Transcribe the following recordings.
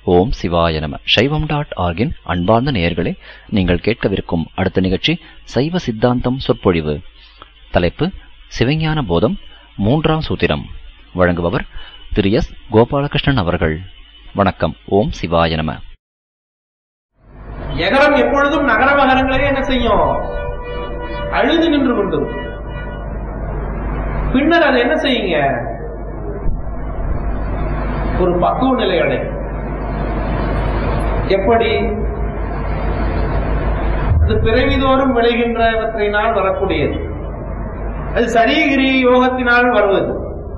ஓம் சிவாய நம சைவம் டாட் ஆர்கின் அன்பார்ந்த நேயர்களே நீங்கள் கேட்கவிருக்கும் அடுத்த நிகழ்ச்சி சைவ சித்தாந்தம் சொற்பொழிவு தலைப்பு சிவஞான போதம் மூன்றாம் சூத்திரம் வழங்குபவர் திரு எஸ் கோபாலகிருஷ்ணன் அவர்கள் வணக்கம் ஓம் சிவாய நம எகரம் எப்பொழுதும் நகர மகரங்களே என்ன செய்யும் அழுது நின்று கொண்டிருக்கும் பின்னர் அது என்ன செய்யுங்க ஒரு பக்குவ நிலை அடையும் எப்படி அது பிறவிதோறும் விளைகின்றவற்றினால் வரக்கூடியது அது சரீகிரி யோகத்தினால் வருவது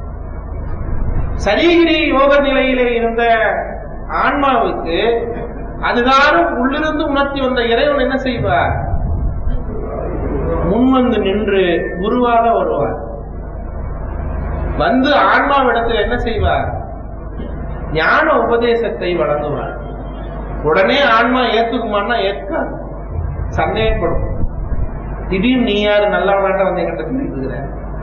சரீகிரி யோக நிலையிலே இருந்த ஆன்மாவுக்கு அதுதான் உள்ளிருந்து உணர்த்தி வந்த இறைவன் என்ன செய்வார் முன்வந்து நின்று குருவாக வருவார் வந்து ஆன்மாவிடத்தில் என்ன செய்வார் ஞான உபதேசத்தை வழங்குவார் உடனே ஆன்மா ஏத்துக்குமான்னா ஏற்காது சந்தேகப்படும் திடீர்னு நீ யாரு நல்லவனாட்ட வந்து என்கிட்ட சொல்லிட்டு இருக்கிற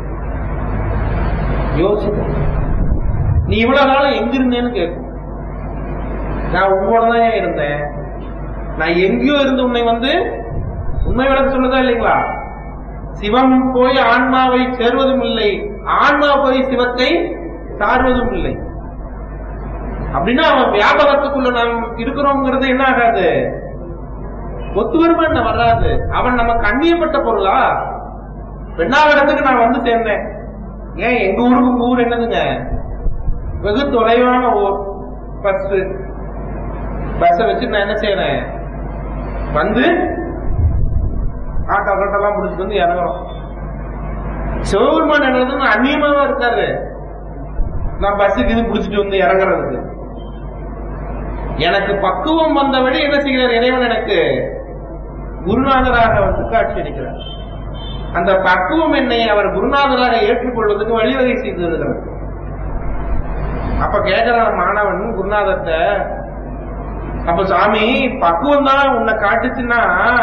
யோசிக்கும் நீ இவ்வளவு காலம் எங்க இருந்தேன்னு கேட்கும் நான் உங்களோட தான் இருந்தேன் நான் எங்கேயோ இருந்து உன்னை வந்து உண்மை விளக்க சொல்லுதா இல்லைங்களா சிவம் போய் ஆன்மாவை சேர்வதும் இல்லை ஆன்மா போய் சிவத்தை சார்வதும் இல்லை அப்படின்னா அவன் வியாபகத்துக்குள்ள நாம் இருக்கிறோங்கிறது என்ன ஆகாது ஒத்து வருமா என்ன வராது அவன் நம்ம கண்ணியப்பட்ட பொருளா பெண்ணாவிடத்துக்கு நான் வந்து சேர்ந்தேன் ஏன் எங்க ஊருக்கு உங்க ஊர் என்னதுங்க வெகு தொலைவான ஊர் பஸ் பஸ்ஸ வச்சு நான் என்ன செய்யறேன் வந்து ஆட்டோ கட்டெல்லாம் முடிச்சுட்டு வந்து இறங்குறோம் சிவபெருமான் என்னது அந்நியமாவா இருக்காரு நான் பஸ்ஸுக்கு இது பிடிச்சிட்டு வந்து இறங்குறதுக்கு எனக்கு பக்குவம் வந்தபடி என்ன செய்கிறார் இறைவன் எனக்கு குருநாதராக வந்து காட்சி அளிக்கிறார் அந்த பக்குவம் என்னை அவர் குருநாதராக ஏற்றுக்கொள்வதற்கு வழிவகை செய்து வருகிறார் அப்ப கேட்கிறான் மாணவன் குருநாதத்தை அப்ப சாமி பக்குவம் தான் உன்னை காட்டுச்சுன்னா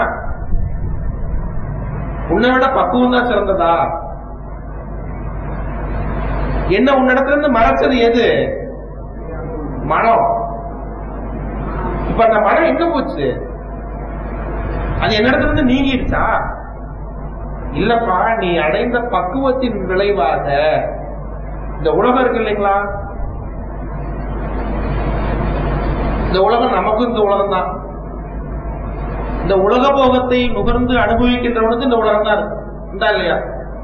உன்னை விட பக்குவம் தான் சிறந்ததா என்ன உன்னிடத்துல இருந்து மறைச்சது எது மனம் இப்ப அந்த மனம் எங்க போச்சு அது என்னிடத்துல இருந்து நீங்கிடுச்சா இல்லப்பா நீ அடைந்த பக்குவத்தின் விளைவாக இந்த உலகம் இருக்கு இல்லைங்களா இந்த உலகம் நமக்கும் இந்த உலகம் தான் இந்த உலக போகத்தை நுகர்ந்து அனுபவிக்கின்றவனுக்கு இந்த உலகம் தான் இருக்கு இந்தா இல்லையா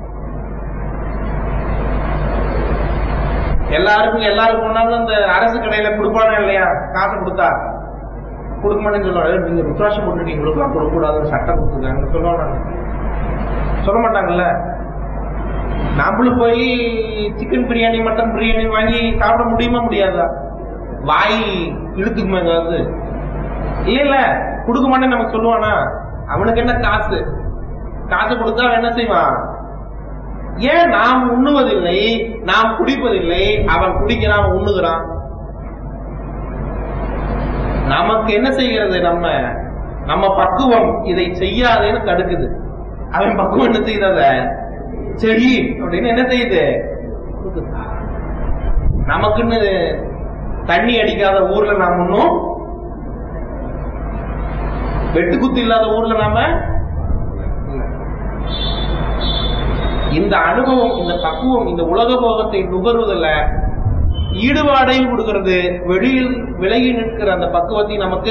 எல்லாருக்கும் எல்லாரும் போனாலும் இந்த அரசு கடையில கொடுப்பானே இல்லையா காசு கொடுத்தா கொடுக்க மாட்டேன்னு சொல்லுவாங்க நீங்க ருத்ராட்சம் போட்டுருக்கீங்க உங்களுக்குலாம் கொடுக்க கூடாதுன்னு சட்டம் கொடுத்துருக்காங்க சொல்லுவாங்க சொல்ல மாட்டாங்கல்ல நாமளும் போய் சிக்கன் பிரியாணி மட்டன் பிரியாணி வாங்கி சாப்பிட முடியுமா முடியாதா வாய் இழுத்துக்குமா எங்காவது இல்ல இல்ல கொடுக்க மாட்டேன்னு நமக்கு சொல்லுவானா அவனுக்கு என்ன காசு காசு கொடுத்தா அவன் என்ன செய்வான் ஏன் நாம் உண்ணுவதில்லை நாம் குடிப்பதில்லை அவன் குடிக்கிறான் அவன் உண்ணுகிறான் நமக்கு என்ன செய்கிறது நம்ம நம்ம பக்குவம் இதை செய்யாதேன்னு தடுக்குது அவன் பக்குவம் என்ன செய்தத சரி அப்படின்னு என்ன செய்யுது நமக்குன்னு தண்ணி அடிக்காத ஊர்ல நாம் ஒன்னும் வெட்டுக்குத்து இல்லாத ஊர்ல நாம இந்த அனுபவம் இந்த பக்குவம் இந்த உலக போகத்தை நுகர்வதில் ஈடுபாடையும் கொடுக்கிறது வெளியில் விலகி நிற்கிற அந்த பக்குவத்தை நமக்கு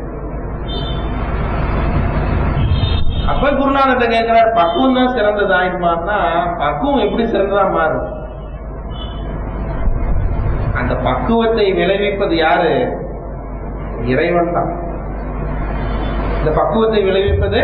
அப்ப குருநாதத்தை கேட்கிறார் பக்குவம் தான் சிறந்ததாயிருமான்னா பக்குவம் எப்படி சிறந்ததா மாறும் அந்த பக்குவத்தை விளைவிப்பது யாரு இறைவன் தான் இந்த பக்குவத்தை விளைவிப்பது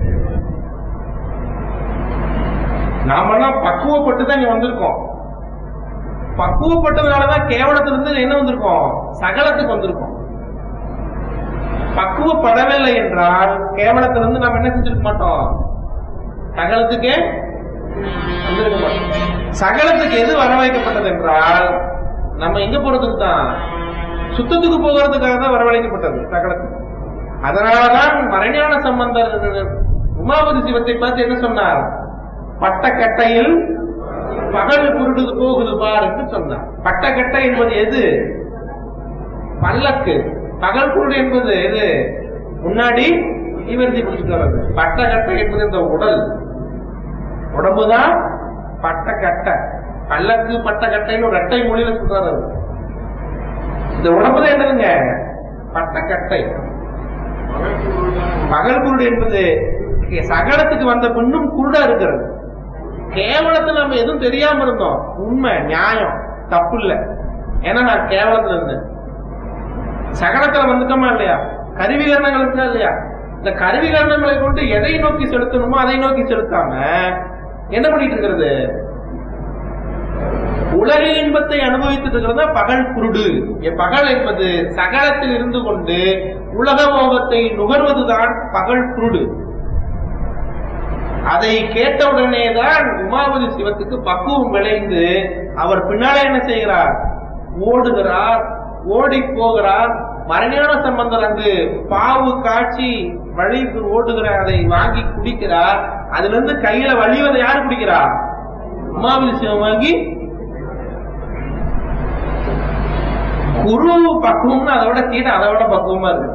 நாமெல்லாம் பக்குவப்பட்டு தான் இங்க வந்திருக்கோம் பக்குவப்பட்டதுனாலதான் கேவலத்திலிருந்து என்ன வந்திருக்கோம் சகலத்துக்கு வந்திருக்கோம் பக்குவப்படவில்லை என்றால் கேவலத்திலிருந்து நாம் என்ன செஞ்சிருக்க மாட்டோம் சகலத்துக்கே வந்திருக்க மாட்டோம் சகலத்துக்கு எது வரவழைக்கப்பட்டது என்றால் நம்ம எங்க போறதுக்கு தான் சுத்தத்துக்கு போகிறதுக்காக தான் வரவழைக்கப்பட்டது சகலத்துக்கு அதனாலதான் மறைஞான சம்பந்தர் உமாபதி சிவத்தை பார்த்து என்ன சொன்னார் பட்டக்கட்டையில் பகல் குருடுது போகுது பார் என்று சொன்னார் பட்டக்கட்டை என்பது எது பல்லக்கு பகல் குருடு என்பது எது முன்னாடி தீவிரத்தை பிடிச்சிட்டு வர்றது பட்டக்கட்டை என்பது இந்த உடல் உடம்புதான் பட்டக்கட்டை பல்லக்கு பட்டக்கட்டைன்னு ஒரு ரெட்டை மொழியில சொல்றாரு அவர். இந்த உடம்பு தான் என்னதுங்க பட்டக்கட்டை பகல் குருடு என்பது சகலத்துக்கு வந்த பின்னும் குருடா இருக்கிறது கேவலத்துல நம்ம எதுவும் தெரியாம இருந்தோம் உண்மை நியாயம் தப்பு இல்ல ஏன்னா நான் கேவலத்துல இருந்தேன் சகலத்துல வந்துட்டோமா இல்லையா கருவிகரணங்கள் இருக்கா இல்லையா இந்த கருவிகரணங்களை கொண்டு எதை நோக்கி செலுத்தணுமோ அதை நோக்கி செலுத்தாம என்ன பண்ணிட்டு இருக்கிறது உலக இன்பத்தை அனுபவித்துட்டு இருக்கிறதா பகல் குருடு இங்க பகல் என்பது சகலத்தில் இருந்து கொண்டு உலக மோகத்தை நுகர்வதுதான் பகல் குருடு அதை கேட்டவுடனே தான் உமாபதி சிவத்துக்கு பக்குவம் விளைந்து அவர் பின்னாலே என்ன செய்கிறார் ஓடுகிறார் ஓடி போகிறார் மரஞான சம்பந்தர் அங்கு பாவு காட்சி வழி ஓடுகிற அதை வாங்கி குடிக்கிறார் அதுல இருந்து கையில வழிவதை யாரு குடிக்கிறார் உமாபதி சிவம் வாங்கி குரு பக்குவம்னு அதை விட சீட்டை அதை விட பக்குவமா இருக்கு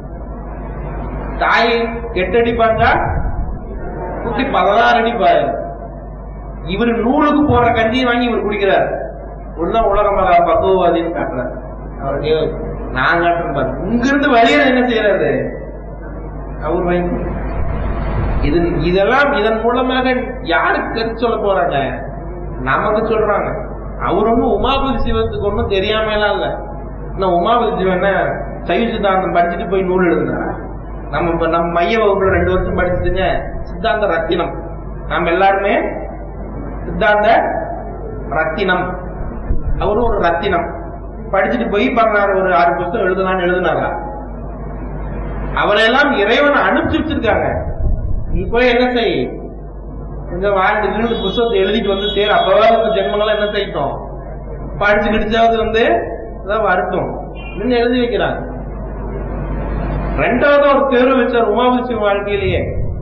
தாய் எட்டு அடிப்பாங்க குட்டி பதினாறு அடிப்பாரு இவர் நூலுக்கு போற கஞ்சியை வாங்கி இவர் குடிக்கிறார் ஒன்னும் உலகம் பக்குவவாதின்னு காட்டுறாரு அவருக்கு நான் காட்டுறேன் பாரு இங்கிருந்து வெளியே என்ன செய்யறாரு அவர் வாங்கி இது இதெல்லாம் இதன் மூலமாக யாருக்கு கருத்து சொல்ல போறாங்க நமக்கு சொல்றாங்க அவர் ஒன்றும் உமாபதி சிவத்துக்கு ஒன்றும் தெரியாம எல்லாம் இல்ல இன்னும் உமாபதி சிவன் சைவ சித்தாந்தம் படிச்சுட்டு போய் நூல் எழுதினாரா நம்ம இப்ப நம்ம மைய வகுப்புல ரெண்டு வருஷம் படிச்சதுங்க சித்தாந்த ரத்தினம் நாம எல்லாருமே சித்தாந்த ரத்தினம் அவரும் ஒரு ரத்தினம் படிச்சுட்டு போய் பண்ணாரு ஒரு ஆறு புத்தகம் எழுதலாம்னு எழுதினாரா அவரெல்லாம் இறைவன் அனுப்பிச்சு வச்சிருக்காங்க நீ போய் என்ன செய் இந்த வாழ்ந்து இருந்து புத்தகத்தை எழுதிட்டு வந்து சேர் அப்பவாது இந்த ஜென்மங்களாம் என்ன செய்யட்டும் படிச்சு கிடிச்சாவது வந்து அதான் வரட்டும் இன்னும் எழுதி வைக்கிறாங்க ரெண்டாவது ஒரு தேர்வு வச்சார் உமாபதி வாழ்க்கையிலேயே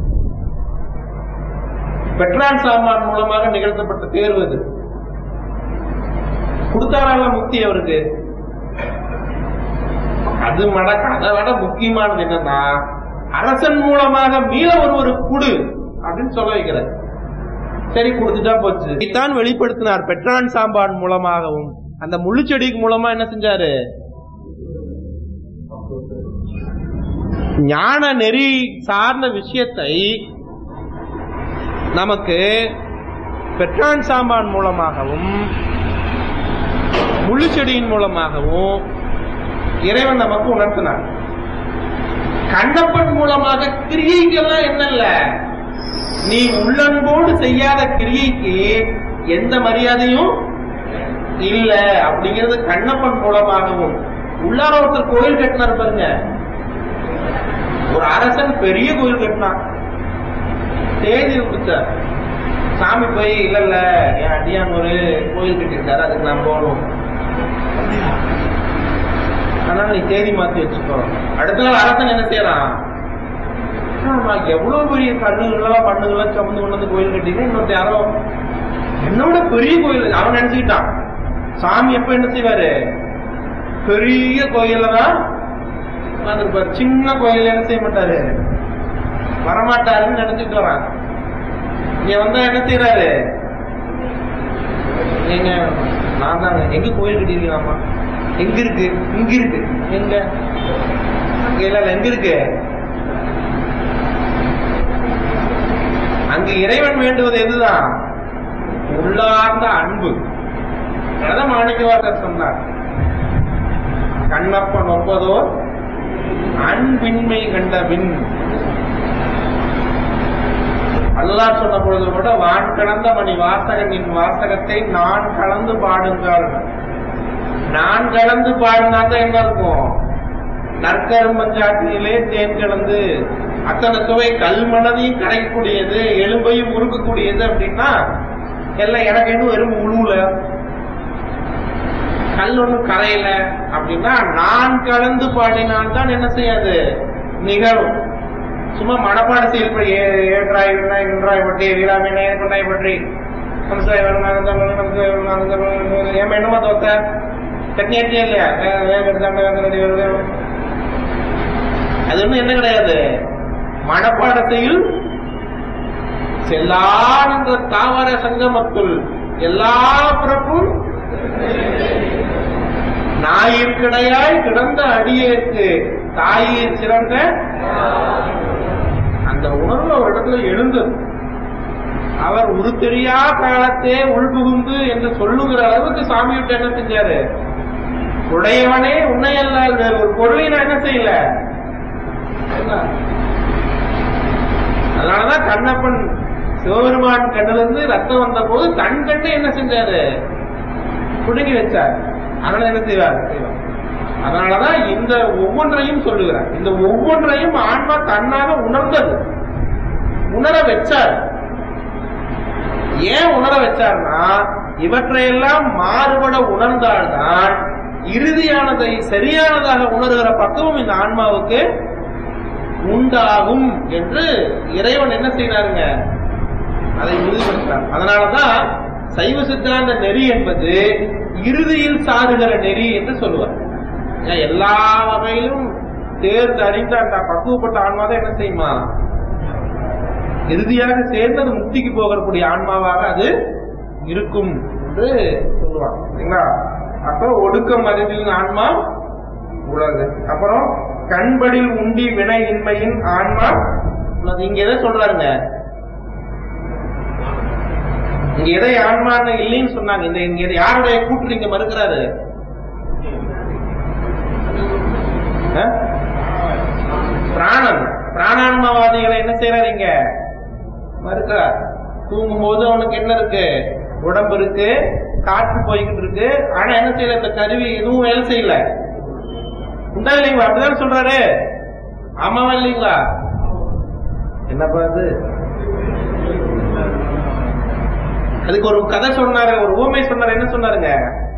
பெட்ரான் சாமான் மூலமாக நிகழ்த்தப்பட்ட தேர்வு இது கொடுத்தாரால முக்தி அவருக்கு அது மடக்க அதை விட முக்கியமானது என்னன்னா அரசன் மூலமாக மீள ஒருவர் குடு அப்படின்னு சொல்ல வைக்கிறார் சரி கொடுத்துட்டா போச்சு இதைத்தான் வெளிப்படுத்தினார் பெட்ரான் சாம்பான் மூலமாகவும் அந்த முள்ளு செடிக்கு மூலமா என்ன செஞ்சாரு ஞான நெறி சார்ந்த விஷயத்தை நமக்கு பெட்ரான் சாம்பான் மூலமாகவும் முள்ளு செடியின் மூலமாகவும் இறைவன் நமக்கு உணர்த்தினார் கண்ணப்பன் மூலமாக கிரியைக்கெல்லாம் என்னல்ல நீ உள்ளன்போடு செய்யாத கிரியைக்கு எந்த மரியாதையும் இல்ல அப்படிங்கிறது கண்ணப்பன் மூலமாகவும் உள்ளார ஒருத்தர் கோயில் கட்டினார் பாருங்க ஒரு அரசன் பெரிய கோயில் கட்டினான் தேதி கொடுத்தார் சாமி போய் இல்ல இல்ல என் அடியான் ஒரு கோயில் கட்டியிருக்காரு அதுக்கு நான் போகணும் அதனால நீ தேதி மாத்தி வச்சுக்கோ அடுத்த நாள் அரசன் என்ன செய்யறான் ஆமா, எவ்வளவு பெரிய கண்ணுகளெல்லாம் பண்ணுகள்லாம் சுமந்து கொண்டு வந்து கோயில் கட்டிங்க இன்னொருத்த யாரோ என்னோட பெரிய கோயில் அவன் நினைச்சுக்கிட்டான் சாமி எப்ப என்ன செய்வாரு பெரிய கோயில்ல தான் உட்கார்ந்திருப்பாரு. சின்ன கோயில்ல என்ன செய்ய மாட்டாரு வரமாட்டாருன்னு நினைச்சிட்டு வரான் இங்க வந்தா என்ன செய்யறாரு நீங்க நான் தாங்க எங்க கோயில் கட்டிருக்கீங்களாமா எங்க இருக்கு இங்க இருக்கு எங்க அங்க இல்ல இல்ல, எங்க இருக்கு அங்கு இறைவன் வேண்டுவது எதுதான் உள்ளார்ந்த அன்பு அதான் மாணிக்கவாசர் சொன்னார் கண்ணப்பன் ஒன்பதோ அன்பின்மை கண்டபின் அல்லாஹ் சொன்ன பொழுது கூட வான் கடந்த மணி வாசகனின் வாசகத்தை நான் கலந்து பாடுங்கள் நான் கலந்து பாடினா தான் என்ன இருக்கும் நற்கரும்பஞ்சாற்றிலே தேன் கலந்து அத்தனை சுவை கல்மனதையும் கரைக்கக்கூடியது எலும்பையும் உருக்கக்கூடியது அப்படின்னா எல்லாம் எனக்கு இன்னும் வெறும் உழுவுல கல் ஒண்ணும் கரையல அப்படின்னா நான் கலந்து பாடினால் தான் என்ன செய்யாது நிகழும் சும்மா மனப்பாட செயல்பட ஏற்றாய் விண்ணாய் நின்றாய் பற்றி வீராமை நேர்கொண்டாய் பற்றி நமஸ்காய் வருணானந்தம் நமஸ்காய் வருணானந்தம் ஏன் என்னமா தோத்த சட்னி ஆட்டியா இல்லையா வே- வேக எடுத்தாங்க, வேக ரெடி, வேக ரெடி. அது ஒண்ணும் என்ன கிடையாது மனப்பாடத்தையில் செல்லான் என்ற தாவர சங்கமத்துள் எல்லா பிறப்பும் ஞாயிற்கிடையாய் கிடந்த அடியேற்கு தாயிற் சிறந்த அந்த உணர்வு ஒரு இடத்துல எழுந்தது அவர் உருத்தெரியா காலத்தே உள்புகுந்து என்று சொல்லுகிற அளவுக்கு சாமி விட்டு என்ன செஞ்சாரு உடையவனே உன்னை அல்லால் வேறு ஒரு பொருளை நான் என்ன செய்யல அதனாலதான் கண்ணப்பன் சிவபெருமான் கண்ணுல இருந்து ரத்தம் வந்த போது தன் கண்ணை என்ன செஞ்சாரு புடுங்கி வச்சார் அதனால என்ன செய்வார் செய்வார். அதனாலதான் இந்த ஒவ்வொன்றையும் சொல்லுகிறார் இந்த ஒவ்வொன்றையும் ஆன்மா தன்னாக உணர்ந்தது உணர வச்சார் ஏன் உணர வச்சார்னா இவற்றையெல்லாம் மாறுபட உணர்ந்தால்தான் இறுதியானதை சரியானதாக உணர்கிற பக்குவம் இந்த ஆன்மாவுக்கு உண்டாகும் என்று இறைவன் என்ன செய்தாருங்க அதை உறுதிப்படுத்தார் அதனாலதான் சைவ சித்தாந்த நெறி என்பது இறுதியில் சாருகிற நெறி என்று சொல்லுவார் ஏன் எல்லா வகையிலும் தேர்ந்து அறிந்த அந்த பக்குவப்பட்ட ஆன்மா தான் என்ன செய்யுமா இறுதியாக சேர்ந்து அது முக்திக்கு போகக்கூடிய ஆன்மாவாக அது இருக்கும் என்று சொல்லுவாங்க சரிங்களா அப்ப ஒடுக்கம் அறிவின் ஆன்மா உள்ளது அப்புறம் கண்படில் உண்டி வினை இன்மையின் ஆன்மா உள்ளது இங்க எதை சொல்றாருங்க இங்க எதை ஆன்மான்னு இல்லைன்னு சொன்னாங்க இந்த இங்க எதை- யாருடைய கூற்று இங்க மறுக்கிறாரு ஆ? பிராணன் பிராணான்மவாதிகளை என்ன செய்யறாரு இங்க மறுக்கிறார் தூங்கும் போது அவனுக்கு என்ன இருக்கு உடம்பு இருக்கு காற்று போய்கிட்டு இருக்கு ஆனா என்ன செய்யல இந்த கருவி எதுவும் வேலை செய்யல உண்டா இல்லைங்களா அப்படிதான் சொல்றாரு ஆமாவா இல்லைங்களா என்னப்பா அது அதுக்கு ஒரு கதை சொன்னாரு ஒரு ஊமை சொன்னாரு என்ன சொன்னாருங்க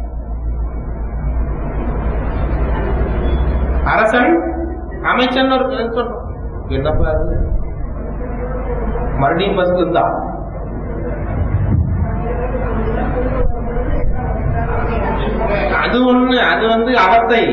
அரசன் அமைச்சன் ஒரு கதை சொன்னான் என்னப்பா அது மறுபடியும் பஸ் இருந்தா அது ஒண்ணு அது வந்து அவத்தை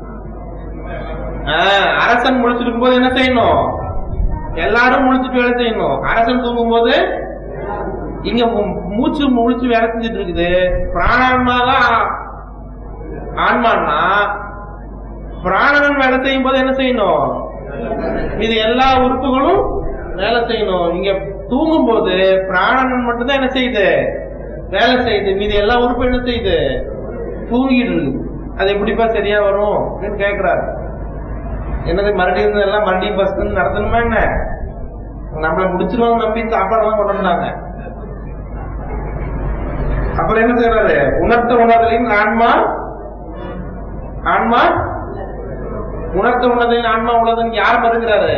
ஆஹ், அரசன் முழிச்சிட்டு இருக்கும்போது என்ன செய்யணும் எல்லாரும் முழிச்சிட்டு வேலை செய்யணும் அரசன் தூங்கும் போது இங்க மூ- மூச்சு முழிச்சு வேலை செஞ்சுட்டு இருக்குது பிராணான்மா தான் ஆன்மான்னா பிராணன் வேலை செய்யும் போது என்ன செய்யணும் இது எல்லா உறுப்புகளும் வேலை செய்யணும் இங்க தூங்கும் போது பிராணன் மட்டும்தான் என்ன செய்யுது வேலை செய்யுது மீதி எல்லா உறுப்பும் என்ன செய்யுது தூங்கிட்டு இருக்கு அது எப்படிப்பா சரியா வரும் அப்படின்னு கேக்குறாரு என்னது மறுபடியும் எல்லாம் மறுபடியும் பஸ் நடத்தணுமா என்ன நம்மள முடிச்சிருவாங்க நம்பி சாப்பாடெல்லாம் கொண்டு வந்தாங்க அப்புறம் என்ன செய்யறாரு உணர்த்த உணர்தலின் ஆன்மா ஆன்மா உணர்த்த உணர்தலின் ஆன்மா உள்ளதுன்னு யார் மறுக்கிறாரு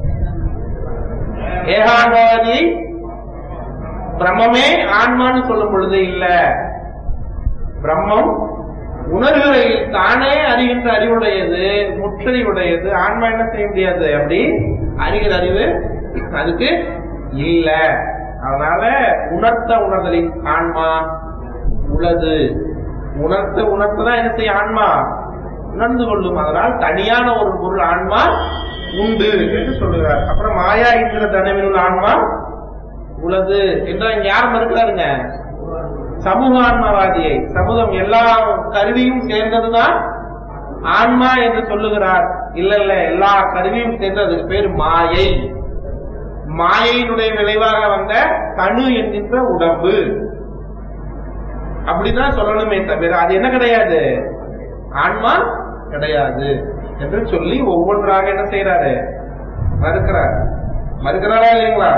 ஏகாண்டவாதி பிரம்மமே ஆன்மான்னு சொல்லும் பொழுது இல்ல பிரம்மம் உணர்வுகளில் தானே அறிகின்ற அறிவுடையது முற்றறிவுடையது ஆன்மா என்ன செய்ய முடியாது அப்படி அறிகிற அறிவு அதுக்கு இல்ல அதனால உணர்த்த உணர்தலின் ஆன்மா உளது உணர்த்த உணர்த்ததான் என்ன செய்யும் ஆன்மா உணர்ந்து கொள்ளும் அதனால் தனியான ஒரு பொருள் ஆன்மா உண்டு என்று சொல்லுகிறார் அப்புறம் மாயா என்கிற தனவினுள் ஆன்மா உளது என்றால் இங்க யார் மறுக்கிறாருங்க சமூக ஆன்மவாதியை சமூகம் எல்லா கருவியும் சேர்ந்ததுதான் ஆன்மா என்று சொல்லுகிறார் இல்ல இல்ல எல்லா கருவியும் சேர்ந்து அதுக்கு பேர் மாயை மாயையினுடைய விளைவாக வந்த தனு என்கின்ற உடம்பு அப்படிதான் சொல்லணுமே தவிர அது என்ன கிடையாது ஆன்மா கிடையாது என்று சொல்லி ஒவ்வொன்றாக என்ன செய்யறாரு மறுக்கிறார் மறுக்கிறாரா இல்லைங்களா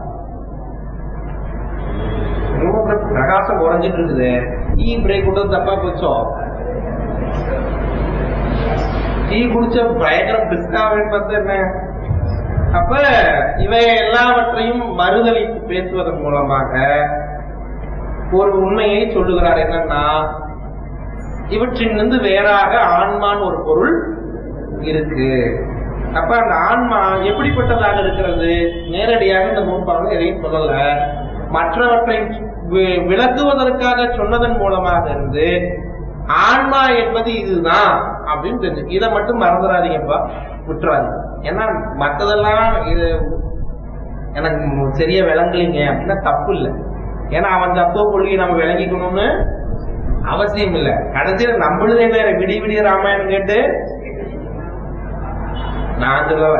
ரொம்ப பிர- பிரகாசம் குறைஞ்சிட்டு இருக்குது டீ பிரேக் விட்டது தப்பா போச்சோ டீ குடிச்ச பயங்கரம் பிஸ்காவேன்னு பார்த்து என்ன அப்ப இவை எல்லாவற்றையும் மறுதளித்து பேசுவதன் மூலமாக ஒரு உண்மையை சொல்லுகிறார் என்னன்னா இவற்றிலிருந்து வேறாக ஆன்மான்னு ஒரு பொருள் இருக்கு அப்ப அந்த ஆன்மா எப்படிப்பட்டதாக இருக்கிறது நேரடியாக இந்த நூற்பாங்க எதையும் சொல்லல மற்றவற்றை வி- விளக்குவதற்காக சொன்னதன் மூலமாக இருந்து ஆன்மா என்பது இதுதான் அப்படின்னு தெரிஞ்சு இதை மட்டும் மறந்துடாதீங்கப்பா விட்டுறாதீங்க ஏன்னா மத்ததெல்லாம் இது எனக்கு சரியா விளங்கலைங்க அப்படின்னா தப்பு இல்லை ஏன்னா அவன் தத்துவ கொள்கையை நம்ம விளங்கிக்கணும்னு அவசியம் இல்லை கடைசியில் நம்மளுதே என்ன விடிய விடிய ராமாயணம் கேட்டு நான் சொல்லல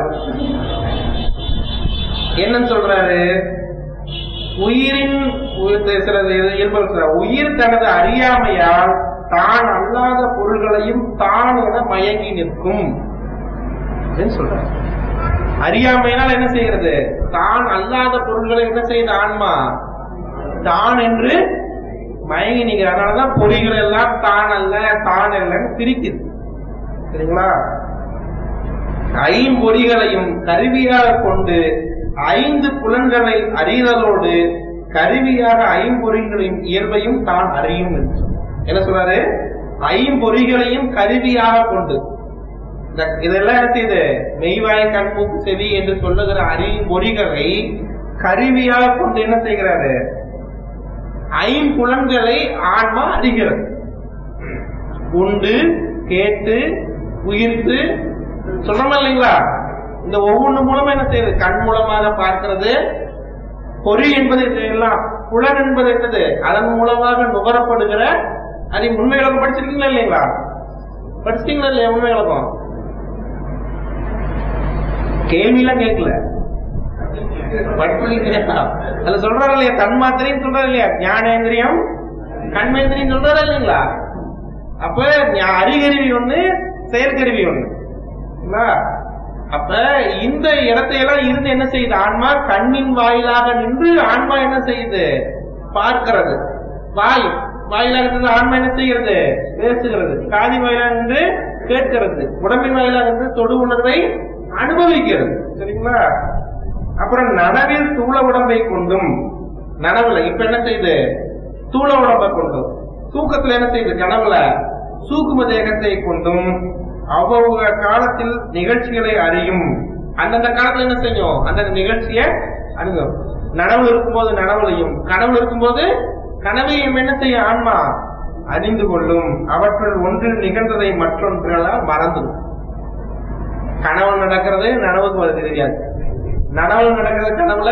என்னன்னு சொல்றாரு உயிரின் உயிர் சில இயல்பு சொல்ற உயிர் தனது அறியாமையால் தான் அல்லாத பொருள்களையும் தான் என மயங்கி நிற்கும் அப்படின்னு சொல்றாரு அறியாமையினால் என்ன செய்கிறது தான் அல்லாத பொருள்களை என்ன செய்யுது ஆன்மா தான் என்று மயங்கி நீங்க அதனாலதான் பொறிகள் எல்லாம் தான் அல்ல தான் அல்லன்னு பிரிக்குது சரிங்களா ஐம்பொறிகளையும் கருவியாக கொண்டு ஐந்து புலன்களை அறிதலோடு கருவியாக ஐம்பொறிகளின் இயல்பையும் தான் அறியும் என்று என்ன சொல்றாரு ஐம்பொறிகளையும் கருவியாக கொண்டு இந்த- இதெல்லாம் என்ன செய்யுது மெய்வாய் கண்மூக்கு செவி என்று சொல்லுகிற அறிம்பொறிகளை கருவியாக கொண்டு என்ன செய்கிறாரு ஐம்புலன்களை ஆன்மா அறிகிறது உண்டு கேட்டு உயிர்த்து சொல்றோமா இல்லைங்களா இந்த ஒவ்வொன்று மூலமா என்ன செய்யுது கண் மூலமாக பார்க்கிறது பொறி என்பது எல்லாம் புலன் என்பது என்னது அதன் மூலமாக நுகரப்படுகிற அது உண்மை விளக்கம் படிச்சிருக்கீங்களா இல்லைங்களா படிச்சிட்டீங்களா இல்லையா உண்மை விளக்கம் கேள்வியெல்லாம் கேட்கல படிச்சிருக்கீங்களா அதுல சொல்றாரு இல்லையா தன் மாத்திரையும் சொல்றாரு இல்லையா ஞானேந்திரியம் கண்மேந்திரியம் சொல்றாரு இல்லைங்களா அப்ப ஞா- அறிகருவி ஒண்ணு செயற்கருவி ஒண்ணு சரிங்களா? அப்ப இந்த இடத்தையெல்லாம் இருந்து என்ன செய்யுது ஆன்மா கண்ணின் வாயிலாக நின்று ஆன்மா என்ன செய்யுது பார்க்கிறது வாய் வாயிலாக நின்று ஆன்மா என்ன செய்கிறது பேசுகிறது காதி வாயிலாக நின்று கேட்கிறது உடம்பின் வாயிலாக நின்று தொடு உணர்வை அனுபவிக்கிறது சரிங்களா அப்புறம் நனவில் தூள உடம்பை கொண்டும் நனவுல இப்ப என்ன செய்யுது தூள உடம்பை கொண்டும் தூக்கத்துல என்ன செய்யுது கனவுல சூக்கும தேகத்தை கொண்டும் அவ்வளவு காலத்தில் நிகழ்ச்சிகளை அறியும் அந்தந்த காலத்துல என்ன செய்யும் அந்தந்த நிகழ்ச்சியை அறியும் நனவு இருக்கும்போது நனவுலையும் கனவு இருக்கும்போது கனவையும் என்ன செய்யும் ஆன்மா அறிந்து கொள்ளும் அவற்றுள் ஒன்றில் நிகழ்ந்ததை மற்றொன்றால் மறந்துடும் கனவு நடக்கிறது நனவுக்கு வருது தெரியாது நனவு நடக்கிறது கனவுல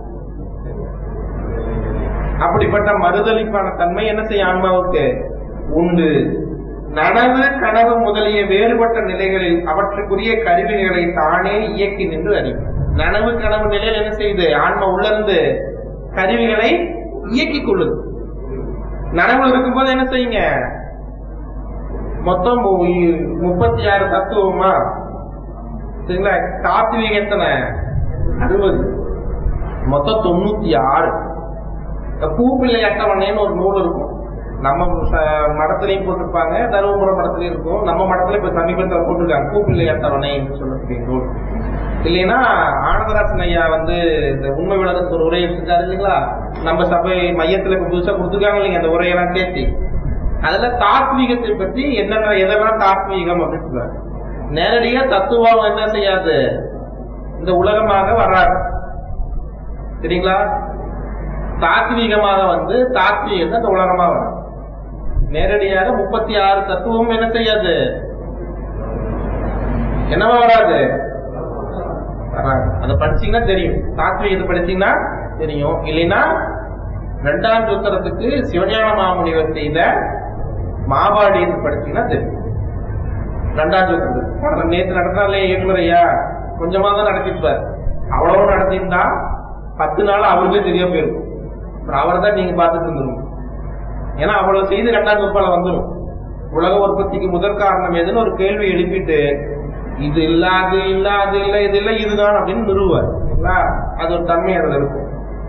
அப்படிப்பட்ட மறுதளிப்பான தன்மை என்ன செய்யும் ஆன்மாவுக்கு உண்டு நனவு கனவு முதலிய வேறுபட்ட நிலைகளில் அவற்றுக்குரிய கருவிகளை தானே இயக்கி நின்று அறியும் நனவு கனவு நிலையில் என்ன செய்யுது ஆன்மா உள்ளிருந்து கருவிகளை இயக்கிக் கொள்ளுது நனவுல இருக்கும்போது என்ன செய்யுங்க மொத்தம் மு- முப்பத்தி ஆறு தத்துவமா சரிங்களா சாத்விக எத்தனை அறுபது மொத்தம் தொண்ணூத்தி ஆறு இந்த பூப்பிள்ளை அட்டவணைன்னு ஒரு நூல் இருக்கும் நம்ம ச- மடத்துலயும் போட்டிருப்பாங்க தருமபுரம் மடத்துலயும் இருக்கும் நம்ம மடத்துல இப்ப சமீபத்தில் போட்டிருக்காங்க பூப்பிள்ளை அட்டவணைன்னு சொல்லக்கூடிய நூல் இல்லைன்னா ஆனந்தராசன் ஐயா வந்து இந்த உண்மை விளக்கத்துக்கு ஒரு உரை எடுத்திருக்காரு இல்லைங்களா நம்ம சபை மையத்துல இப்ப புதுசா கொடுத்துருக்காங்க இல்லைங்க அந்த உரையெல்லாம் சேர்த்து அதுல தாத்வீகத்தை பற்றி என்னென்ன எதெல்லாம் தாத்வீகம் அப்படின்னு சொல்றாரு நேரடியா தத்துவம் என்ன செய்யாது இந்த உலகமாக வராது சரிங்களா தாத்வீகமாக வந்து தாத்வீகம் இந்த உலகமா வரும் நேரடியாக முப்பத்தி ஆறு தத்துவம் என்ன செய்யாது என்னவா வராது வராது அதை படிச்சீங்கன்னா தெரியும் தாத்வீகத்தை படிச்சீங்கன்னா தெரியும் இல்லைன்னா ரெண்டாம் சூத்திரத்துக்கு சிவஞான மாமுனிவர் செய்த மாபாடியத்தை படிச்சீங்கன்னா தெரியும் ரெண்டாம் சூத்திரத்துக்கு நேற்று நடத்தினாலே இயக்குனர் ஐயா கொஞ்சமா தான் நடத்திருப்பார் அவ்வளவு நடத்தியிருந்தா பத்து நாள் அவருக்கே தெரியாம போயிருக்கும் அப்புறம் அவரை தான் நீங்க பார்த்துட்டு இருந்துருங்க ஏன்னா அவ்வளவு செய்து ரெண்டாம் வகுப்பால வந்துடும் உலக உற்பத்திக்கு முதற் காரணம் எதுன்னு ஒரு கேள்வி எழுப்பிட்டு இது இல்லாது இல்லாது இல்ல இது இல்ல இதுதான் அப்படின்னு நிறுவார் சரிங்களா? அது ஒரு தன்மை அதுல இருக்கும்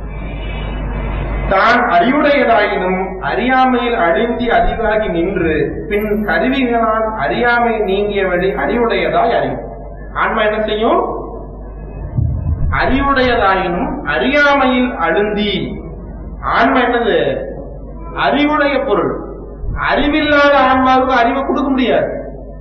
தான் அறிவுடையதாயினும் அறியாமையில் அழிந்தி அதிகாகி நின்று பின் கருவிகளால் அறியாமை நீங்கிய வழி அறிவுடையதாய் அறியும் ஆன்மா என்ன செய்யும் அறிவுடையதாயினும் அறியாமையில் அழுந்தி ஆன்மா என்னது அறிவுடைய பொருள் அறிவில்லாத ஆன்மாவுக்கு அறிவை கொடுக்க முடியாது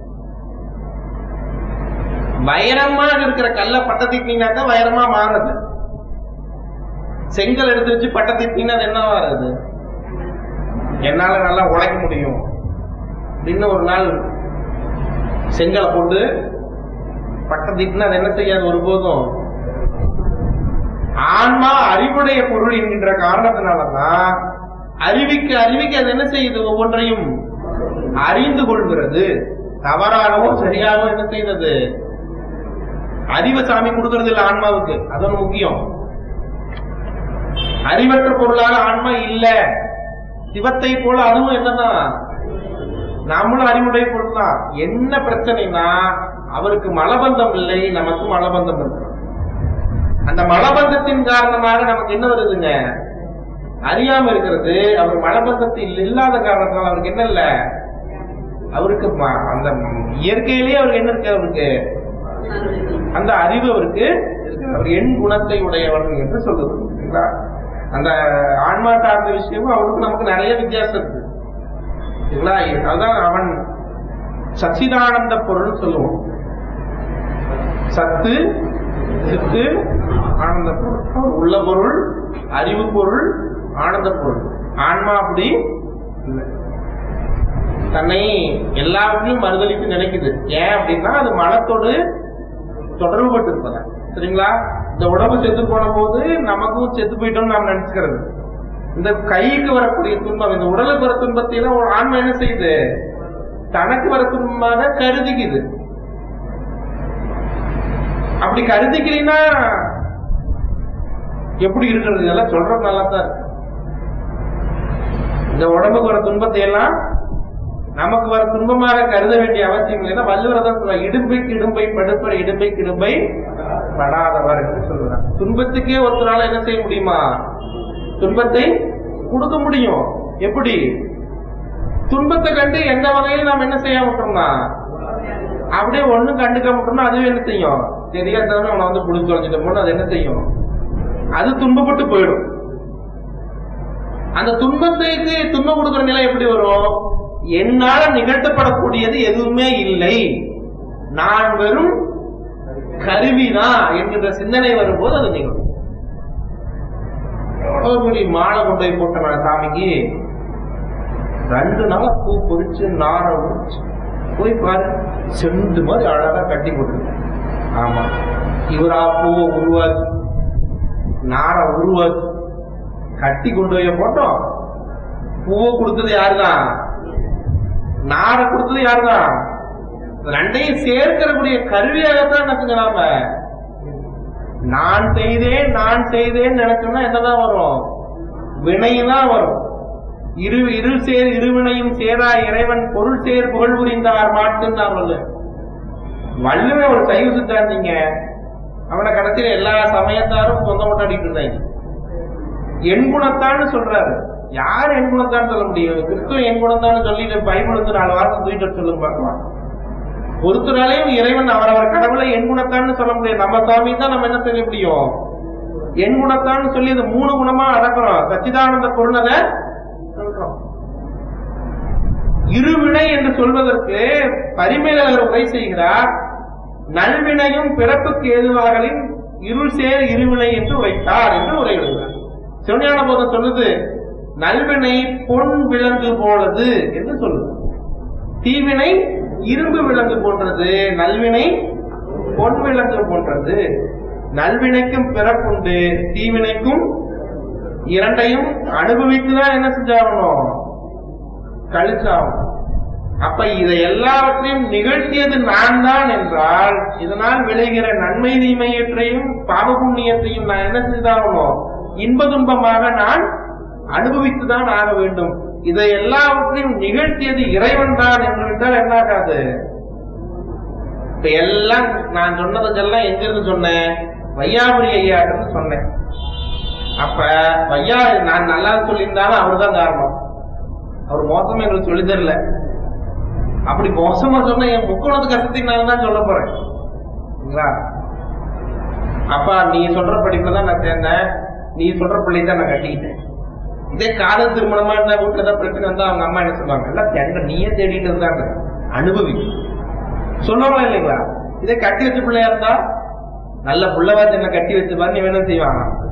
வைரமாக இருக்கிற கல்ல பட்டத்திட்டீங்கன்னா தான் வைரமா மாறுது செங்கல் எடுத்து வச்சு பட்டத்திட்டீங்கன்னா அது என்ன வருது என்னால நல்லா உழைக்க முடியும் அப்படின்னு ஒரு நாள் செங்கலை போட்டு பட்டத்திட்டுனா அது என்ன செய்யாது ஒருபோதும் ஆன்மா அறிவுடைய பொருள் என்கின்ற காரணத்தினாலதான் அறிவிக்க அறிவிக்க அது என்ன செய்யுது ஒவ்வொன்றையும் அறிந்து கொள்கிறது தவறாகவோ சரியாகவோ என்ன செய்தது அறிவை சாமி கொடுக்கறது இல்ல ஆன்மாவுக்கு அது ஒண்ணு முக்கியம் அறிவற்ற பொருளாக ஆன்மா இல்ல சிவத்தை போல அதுவும் என்னதான் நம்மளும் அறிவுடைய பொருள் தான் என்ன பிரச்சனைனா அவருக்கு மலபந்தம் இல்லை நமக்கு மலபந்தம் இருக்கு அந்த மலபந்தத்தின் காரணமாக நமக்கு என்ன வருதுங்க அறியாம இருக்கிறது அவர் மலபந்தத்தில் இல்லாத காரணத்தினால அவருக்கு என்ன இல்ல அவருக்கு ம- அந்த இயற்கையிலேயே அவருக்கு என்ன இருக்கு அவருக்கு அந்த அறிவு அவருக்கு இருக்கு. அவர் எண் குணத்தை உடையவன் என்று சொல்லுது சரிங்களா? அந்த ஆன்மா சார்ந்த விஷயமும் அவருக்கு நமக்கு நிறைய வித்தியாசம் இருக்கு சரிங்களா அதான் அவன் சச்சிதானந்த பொருள் சொல்லுவோம் சத்து சித்து ஆனந்த பொருள் அவர் உள்ள பொருள் அறிவு பொருள் ஆனந்த பொருள் ஆன்மா அப்படி இல்லை தன்னை எல்லாவற்றையும் மறுதளித்து நினைக்குது ஏன் அப்படின்னா அது மனத்தோடு தொடர்பு பட்டு இருப்பதா சரிங்களா இந்த உடம்பு செத்து போன போது நமக்கும் செத்து போயிட்டோம்னு நாம் நினைச்சுக்கிறது இந்த கைக்கு வரக்கூடிய துன்பம் இந்த உடலுக்கு வர துன்பத்தை எல்லாம் ஒரு ஆன்மா என்ன செய்யுது தனக்கு வர துன்பமாக கருதிக்குது அப்படி கருதிக்கிறீங்கன்னா எப்படி இருக்கிறது இதெல்லாம் சொல்றது நல்லா தான் இருக்கு இந்த உடம்புக்கு வர துன்பத்தை எல்லாம் நமக்கு வர துன்பமாக கருத வேண்டிய அவசியம் இல்லை வள்ளுவர் தான் சொல்றார் இடும்பைக்கு இடும்பை படுப்பர் இடும்பைக்கு இடும்பை படாதவர் என்று சொல்றார் துன்பத்துக்கே ஒருத்தரால என்ன செய்ய முடியுமா துன்பத்தை கொடுக்க முடியும் எப்படி துன்பத்தை கண்டு எந்த வகையிலும் நாம் என்ன செய்ய விட்டோம்னா அப்படியே ஒண்ணும் கண்டுக்க விட்டோம்னா அதுவே என்ன செய்யும் தெரியாதவன அவனை வந்து புடிச்சு தொலைஞ்சிட்டோம்னு அது என்ன செய்யும் அது துன்பப்பட்டு போயிடும் அந்த துன்பத்துக்கு துன்பம் கொடுக்கிற நிலை எப்படி வரும் என்னால நிகழ்த்தப்படக்கூடியது எதுவுமே இல்லை நான் வெறும் கருவிதான் என்கின்ற சிந்தனை வரும்போது அது நிகழும் எவ்வளவு பெரிய மாலை கொண்டு போய் போட்ட நான் சாமிக்கு ரெண்டு நாளா பூ பொறிச்சு நார உரிச்சு போய் பாரு செண்டு மாதிரி அழகா கட்டி போட்டுருக்கேன் ஆமா இவரா பூவை உருவாக்கி நார உருவாக்கி கட்டி கொண்டு போய் போட்டோம் பூவை கொடுத்தது யாருதான் நாரை கொடுத்தது யாருதான் ரெண்டையும் சேர்க்கிறக்கூடிய கருவியாகத்தான் நினைச்சுங்க நாம நான் செய்தேன் நான் செய்தேன் நினைச்சோம்னா என்னதான் வரும் வினைதான் வரும் இரு இருள் சேர் இருவினையும் சேரா இறைவன் பொருள் சேர் புகழ் புரிந்தார் மாட்டுன்னு நான் சொல்லு வள்ளுவன் ஒரு சைவ சித்தாந்திங்க அவனை கடைசியில எல்லா சமயத்தாரும் சொந்த கொண்டாடிட்டு இருந்தாங்க என் குணத்தான்னு சொல்றாரு யார் என் குணத்தான் சொல்ல முடியும் கிறிஸ்துவ என் குணத்தான்னு சொல்லிட்டு பைபிள் வந்து நாலு வாரத்தை தூக்கிட்டு வர சொல்லுங்க பார்க்கலாம் ஒருத்தராலையும் இறைவன் அவரவர் கடவுளை என் குணத்தான்னு சொல்ல முடியாது நம்ம சாமி தான் நம்ம என்ன செய்ய முடியும் என் குணத்தான்னு சொல்லி அது மூணு குணமா அடக்குறோம் சச்சிதானந்த பொருள் அதை சொல்றோம் இருவினை என்று சொல்வதற்கு பரிமேலர் உரை செய்கிறார் நல்வினையும் பிறப்புக்கு ஏதுவாகலின் இருள் சேர் இருவினை என்று உரைத்தார் என்று உரையிடுகிறார் சிவஞான போதம் சொல்லுது நல்வினை பொன் விலங்கு போலது என்று சொல்லுது தீவினை இரும்பு விலங்கு போன்றது நல்வினை பொன் விலங்கு போன்றது நல்வினைக்கும் பிறப்புண்டு தீவினைக்கும் இரண்டையும் அனுபவித்துதான் என்ன செஞ்சாகணும் கழிச்சாகணும் அப்ப இதை எல்லாவற்றையும் நிகழ்த்தியது நான் தான் என்றால் இதனால் விளைகிற நன்மை தீமையற்றையும் பாவ புண்ணியத்தையும் நான் என்ன செய்தாகணும் இன்ப துன்பமாக நான் அனுபவித்துதான் ஆக வேண்டும் இதை எல்லாவற்றையும் நிகழ்த்தியது இறைவன் தான் என்று விட்டால் என்ன ஆகாது இப்ப எல்லாம் நான் சொன்னதுக்கெல்லாம் எங்க இருந்து சொன்னேன் வையாபுரி ஐயா இருந்து சொன்னேன் அப்ப வையா நான் நல்லா சொல்லியிருந்தாலும் அவர்தான் காரணம் அவர் மோசமா எங்களுக்கு சொல்லி தரல அப்படி மோசமா சொன்ன என் முக்கோணத்து கஷ்டத்தினால தான் சொல்ல போறேன் சரிங்களா அப்பா நீ சொல்ற படிப்புல தான் நான் சேர்ந்தேன் நீ சொல்ற பிள்ளை தான் நான் கட்டிக்கிட்டேன் இதே காதல் திருமணமா இருந்தா வீட்டுல தான் பிரச்சனை வந்தா அவங்க அம்மா என்ன சொல்லுவாங்க எல்லாம் தேட நீயே தேடிட்டு இருந்தாங்க அனுபவி சொன்னவங்களா இல்லைங்களா இதே கட்டி வச்ச பிள்ளையா இருந்தா நல்ல புள்ளவாச்சு என்ன கட்டி வச்சு பாரு நீ வேணும் செய்வாங்க